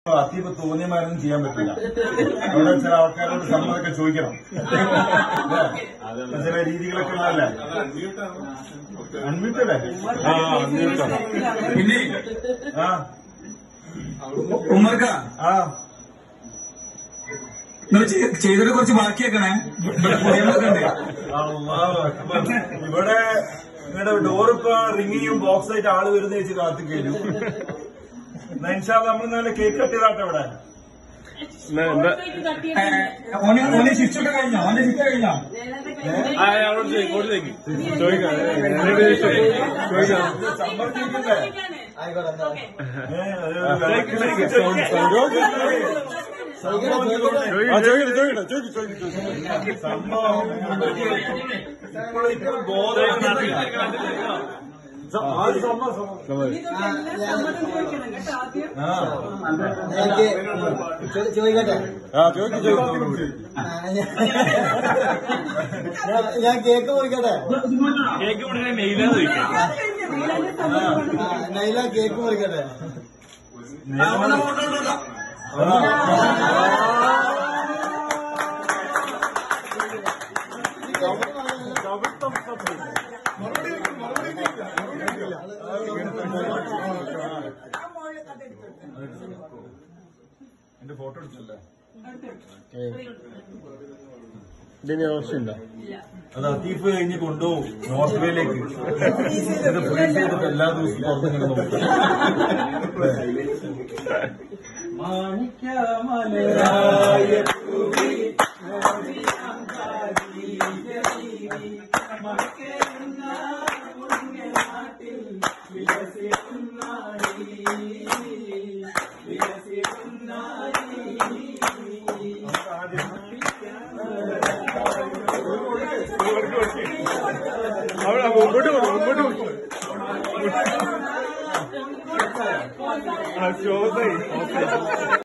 അത്തീപ് തോന്നിയമാരൊന്നും ചെയ്യാൻ പറ്റില്ല അവിടെ ചില ആൾക്കാരോട് സമ്മതമൊക്കെ ചോദിക്കണം അല്ലേ? ചില രീതികളൊക്കെ ഉള്ളതല്ലേ അൺമ്യൂട്ടഡ് ആ അന്വേഷണം പിന്നെ ആ ഉമ്മർക്ക ആ നിങ്ങൾ ചെയ്തിട്ട് കുറച്ച് ബാക്കിയാക്കണേ ഇവിടെ പുതിയതൊക്കെ ഉണ്ട് അല്ലാഹു അക്ബർ. ഇവിടെ നിങ്ങളുടെ ഡോർ ഇപ്പൊ റിങ് ചെയ്യും ബോക്സ് ആയിട്ട് ആള് വരുന്ന വെച്ച് കാത്തു കയറും നമ്മൾ നല്ല കേക്ക് കട്ടിയതാട്ടെ ഇവിടെ ഏ, ഓന് ഓന് ഷിഫ്റ്റ് ഒക്കെ കഴിഞ്ഞോ ഓന്റെ ഷിഫ്റ്റ് കഴിഞ്ഞോ സമ്മർദ്ദിക്കണ്ടേ ഏ, അത് സംഭവം ഇപ്പോഴും ഇപ്പോഴും ബോധം ആദ്യം സമ്മതം ആ ചോദിക്കട്ടെ ആ ചോദിക്കും ചോദിക്കും ആ, ഞാൻ- ഞാൻ- ഞാൻ കേക്ക് മുറിക്കട്ടെ കേക്ക് മുഴുവൻ മെയിലാന്ന് ചോദിക്കാം ആ, നൈല കേക്ക് മുറിക്കട്ടെ എന്റെ ഫോട്ടോ എടുത്തല്ലേ ഇതിന് ആവശ്യമില്ല അത് അത്തീഫ് കഴിഞ്ഞ് കൊണ്ടുപോകും നോർത്ത് വേയിലേക്ക് ഇത് ഫ്രീസ് ചെയ്തിട്ട് എല്ലാ ദിവസവും പുറത്തിങ്ങനെ നോക്കും അവിടെ മുമ്പോട്ട് കൊടുക്കും മുമ്പോട്ട് കൊടുക്കും ആ ശോഭ